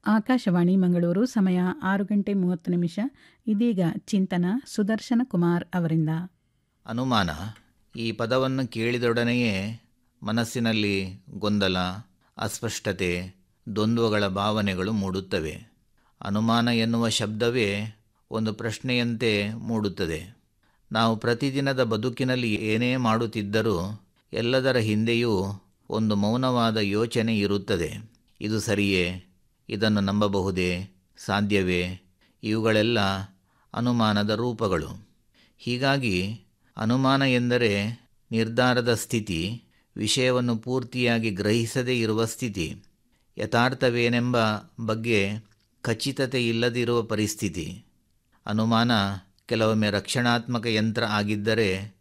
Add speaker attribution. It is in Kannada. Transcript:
Speaker 1: ಆಕಾಶವಾಣಿ ಮಂಗಳೂರು ಸಮಯ ಆರು ಗಂಟೆ ಮೂವತ್ತು ನಿಮಿಷ ಇದೀಗ ಚಿಂತನ ಸುದರ್ಶನ ಕುಮಾರ್ ಅವರಿಂದ
Speaker 2: ಅನುಮಾನ ಈ ಪದವನ್ನು ಕೇಳಿದೊಡನೆಯೇ ಮನಸ್ಸಿನಲ್ಲಿ ಗೊಂದಲ ಅಸ್ಪಷ್ಟತೆ ದ್ವಂದ್ವಗಳ ಭಾವನೆಗಳು ಮೂಡುತ್ತವೆ ಅನುಮಾನ ಎನ್ನುವ ಶಬ್ದವೇ ಒಂದು ಪ್ರಶ್ನೆಯಂತೆ ಮೂಡುತ್ತದೆ ನಾವು ಪ್ರತಿದಿನದ ಬದುಕಿನಲ್ಲಿ ಏನೇ ಮಾಡುತ್ತಿದ್ದರೂ ಎಲ್ಲದರ ಹಿಂದೆಯೂ ಒಂದು ಮೌನವಾದ ಯೋಚನೆ ಇರುತ್ತದೆ ಇದು ಸರಿಯೇ ಇದನ್ನು ನಂಬಬಹುದೇ ಸಾಧ್ಯವೇ ಇವುಗಳೆಲ್ಲ ಅನುಮಾನದ ರೂಪಗಳು ಹೀಗಾಗಿ ಅನುಮಾನ ಎಂದರೆ ನಿರ್ಧಾರದ ಸ್ಥಿತಿ ವಿಷಯವನ್ನು ಪೂರ್ತಿಯಾಗಿ ಗ್ರಹಿಸದೇ ಇರುವ ಸ್ಥಿತಿ ಯಥಾರ್ಥವೇನೆಂಬ ಬಗ್ಗೆ ಖಚಿತತೆ ಇಲ್ಲದಿರುವ ಪರಿಸ್ಥಿತಿ ಅನುಮಾನ ಕೆಲವೊಮ್ಮೆ ರಕ್ಷಣಾತ್ಮಕ ಯಂತ್ರ ಆಗಿದ್ದರೆ